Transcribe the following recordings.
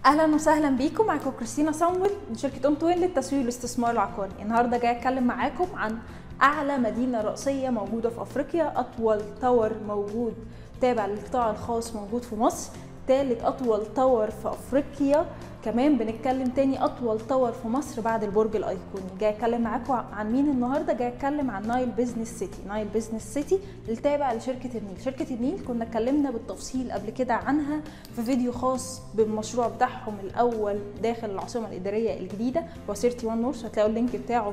اهلا وسهلا بيكم معاكم كريستينا صمول من شركه اون توين للتسويق والاستثمار العقاري النهارده جاي اتكلم معاكم عن اعلى مدينه رئيسيه موجوده في افريقيا اطول تاور موجود تابع للقطاع الخاص موجود في مصر ثالث اطول تاور في افريقيا كمان بنتكلم تاني اطول تاور في مصر بعد البرج الايقوني جاي اتكلم معاكم عن مين النهارده جاي اتكلم عن نايل بيزنس سيتي نايل بيزنس سيتي التابع لشركه النيل شركه النيل كنا اتكلمنا بالتفصيل قبل كده عنها في فيديو خاص بالمشروع بتاعهم الاول داخل العاصمه الاداريه الجديده هو 31 نورث هتلاقوا اللينك بتاعه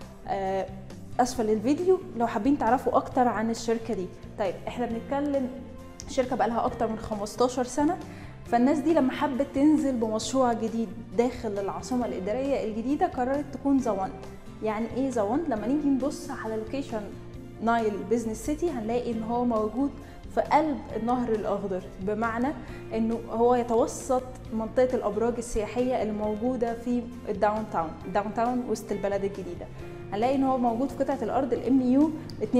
آه اسفل الفيديو لو حابين تعرفوا اكتر عن الشركه دي طيب احنا بنتكلم شركه بقالها اكتر من 15 سنه فالناس دي لما حبت تنزل بمشروع جديد داخل العاصمه الاداريه الجديده قررت تكون زوان يعني ايه زوان لما نيجي نبص على لوكيشن نايل بيزنس سيتي هنلاقي ان هو موجود في قلب النهر الاخضر بمعنى انه هو يتوسط منطقه الابراج السياحيه اللي موجوده في الداون تاون الداون تاون وسط البلد الجديده هنلاقي ان هو موجود في قطعه الارض الام يو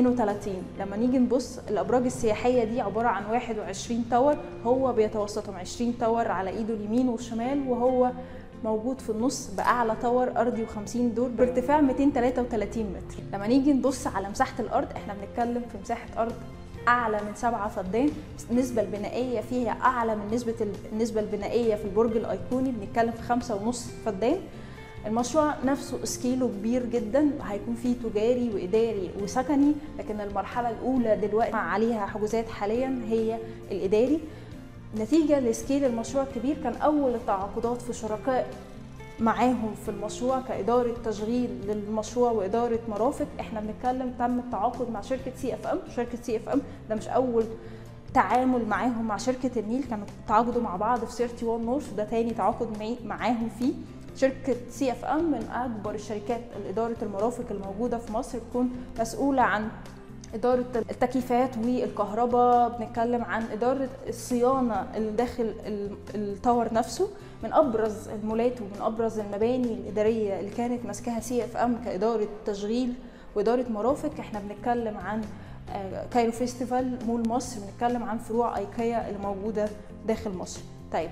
32 لما نيجي نبص الابراج السياحيه دي عباره عن 21 تاور هو بيتوسطهم 20 تاور على ايده اليمين والشمال وهو موجود في النص باعلى تاور ارضي و50 دور بارتفاع 233 متر لما نيجي نبص على مساحه الارض احنا بنتكلم في مساحه ارض اعلى من سبعة فدان النسبه البنائيه فيها اعلى من نسبه النسبه البنائيه في البرج الايقوني بنتكلم في خمسة ونص فدان المشروع نفسه سكيله كبير جدا هيكون فيه تجاري واداري وسكني لكن المرحله الاولى دلوقتي عليها حجوزات حاليا هي الاداري نتيجه لسكيل المشروع الكبير كان اول التعاقدات في شركاء معاهم في المشروع كإدارة تشغيل للمشروع وإدارة مرافق احنا بنتكلم تم التعاقد مع شركة سي اف ام شركة سي اف ام ده مش أول تعامل معاهم مع شركة النيل كانوا تعاقدوا مع بعض في 31 نورث ده تاني تعاقد معاهم فيه شركة سي اف ام من أكبر الشركات إدارة المرافق الموجودة في مصر بتكون مسؤولة عن إدارة التكييفات والكهرباء بنتكلم عن إدارة الصيانة اللي داخل التاور نفسه من أبرز المولات ومن أبرز المباني الإدارية اللي كانت ماسكاها سي اف ام كإدارة تشغيل وإدارة مرافق احنا بنتكلم عن كايرو فيستيفال مول مصر بنتكلم عن فروع ايكيا اللي موجودة داخل مصر طيب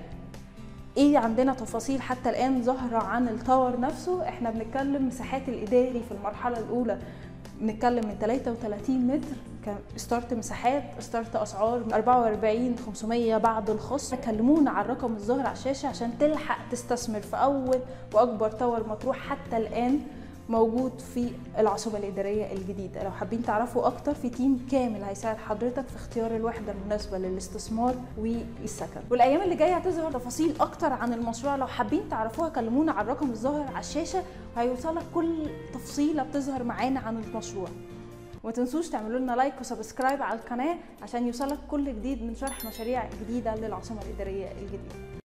ايه عندنا تفاصيل حتى الان ظاهره عن التاور نفسه احنا بنتكلم مساحات الاداري في المرحله الاولى بنتكلم من 33 متر ستارت مساحات ستارت اسعار 44 500 بعد الخصم كلمونا على الرقم الظاهر على الشاشه عشان تلحق تستثمر في اول واكبر تاور مطروح حتى الان موجود في العاصمة الإدارية الجديدة لو حابين تعرفوا أكتر في تيم كامل هيساعد حضرتك في اختيار الوحدة المناسبة للاستثمار والسكن والأيام اللي جاية هتظهر تفاصيل أكتر عن المشروع لو حابين تعرفوها كلمونا على الرقم الظاهر على الشاشة وهيوصلك كل تفصيلة بتظهر معانا عن المشروع وما تنسوش تعملوا لنا لايك وسبسكرايب على القناة عشان يوصلك كل جديد من شرح مشاريع جديدة للعاصمة الإدارية الجديدة